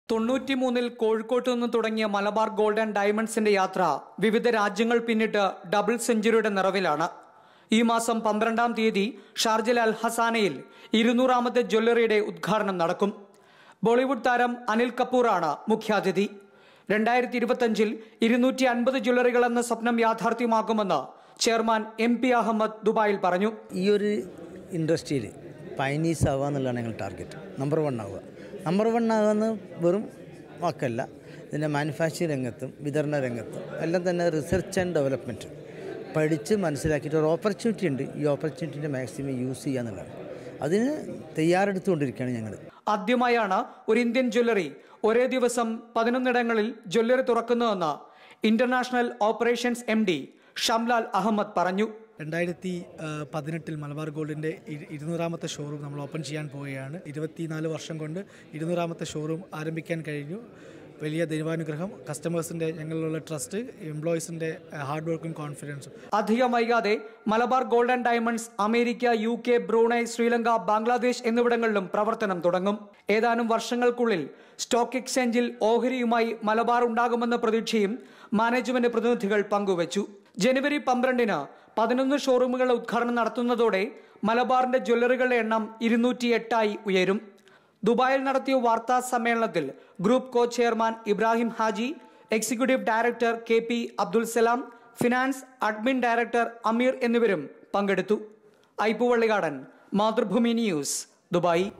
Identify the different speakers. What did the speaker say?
Speaker 1: തൊണ്ണൂറ്റിമൂന്നിൽ കോഴിക്കോട്ട് നിന്ന് തുടങ്ങിയ മലബാർ ഗോൾഡ് ആൻഡ് ഡയമണ്ട്സിന്റെ യാത്ര വിവിധ രാജ്യങ്ങൾ പിന്നിട്ട് ഡബിൾ സെഞ്ചുറിയുടെ നിറവിലാണ് ഈ മാസം പന്ത്രണ്ടാം തീയതി ഷാർജൽ അൽ ഹസാനയിൽ ഇരുന്നൂറാമത്തെ ജ്വല്ലറിയുടെ ഉദ്ഘാടനം നടക്കും ബോളിവുഡ് താരം അനിൽ കപൂറാണ് മുഖ്യാതിഥി രണ്ടായിരത്തി ഇരുപത്തിയഞ്ചിൽ ഇരുന്നൂറ്റി അൻപത് ജ്വല്ലറികൾ എന്ന സ്വപ്നം യാഥാർത്ഥ്യമാക്കുമെന്ന് ചെയർമാൻ എം പി അഹമ്മദ് ദുബായിൽ പറഞ്ഞു
Speaker 2: ഈ ഒരു ഇൻഡസ്ട്രിയിൽ പൈനീസ് ആവുക എന്നുള്ളതാണ് ഞങ്ങൾ ടാർഗറ്റ് നമ്പർ വൺ ആവുക നമ്പർ വൺ ആകുന്ന വെറും വാക്കല്ല ഇതിൻ്റെ മാനുഫാക്ചറിങ് രംഗത്തും വിതരണ രംഗത്തും എല്ലാം തന്നെ റിസർച്ച് ആൻഡ് ഡെവലപ്മെൻറ്റ് പഠിച്ച് മനസ്സിലാക്കിയിട്ട് ഒരു ഓപ്പർച്യൂണിറ്റി ഉണ്ട് ഈ ഓപ്പർച്യൂണിറ്റിൻ്റെ മാക്സിമം യൂസ് ചെയ്യുക എന്നുള്ളതാണ് അതിന് തയ്യാറെടുത്തുകൊണ്ടിരിക്കുകയാണ് ഞങ്ങൾ
Speaker 1: ആദ്യമായാണ് ഒരു ഇന്ത്യൻ ജ്വല്ലറി ഒരേ ദിവസം പതിനൊന്നിടങ്ങളിൽ ജ്വല്ലറി തുറക്കുന്നതെന്ന് international operations M D Shamlal Ahammed പറഞ്ഞു
Speaker 3: രണ്ടായിരത്തി പതിനെട്ടിൽ മലബാർ ഗോൾഡിൻ്റെ ഇരു- ഇരുന്നൂറാമത്തെ ഷോറൂം നമ്മൾ ഓപ്പൺ ചെയ്യാൻ പോവുകയാണ് ഇരുപത്തിനാല് വർഷം കൊണ്ട് ഇരുന്നൂറാമത്തെ ഷോറൂം ആരംഭിക്കാൻ കഴിഞ്ഞു വലിയ ദൈവാനുഗ്രഹം കസ്റ്റമേഴ്സിൻ്റെ ഞങ്ങളിലുള്ള ട്രസ്റ്റ് എംപ്ലോയീസിൻ്റെ ഹാർഡ് വർക്കും കോൺഫിഡൻസും
Speaker 1: അധികം വൈകാതെ Malabar gold and diamonds America U K Brunei Sri Lanka Bangladesh എന്നിവിടങ്ങളിലും പ്രവർത്തനം തുടങ്ങും ഏതാനും വർഷങ്ങൾക്കുള്ളിൽ സ്റ്റോക്ക് എക്സ്ചേഞ്ചിൽ ഓഹരിയുമായി മലബാർ ഉണ്ടാകുമെന്ന പ്രതീക്ഷയും മാനേജ്മെന്റ് പ്രതിനിധികൾ പങ്കുവച്ചു ജനുവരി പന്ത്രണ്ടിന് പതിനൊന്ന് ഷോറൂമുകളുടെ ഉദ്ഘാടനം നടത്തുന്നതോടെ മലബാറിന്റെ ജ്വല്ലറികളുടെ എണ്ണം ഇരുന്നൂറ്റി എട്ടായി ഉയരും ദുബായിൽ നടത്തിയ വാർത്താ സമ്മേളനത്തിൽ group co chairman Ibrahim Haji executive director K P Abdul Salam finance admin director Ameer എന്നിവരും പങ്കെടുത്തു ഐപ്പുവള്ളികാടൻ മാതൃഭൂമി ന്യൂസ് ദുബായ്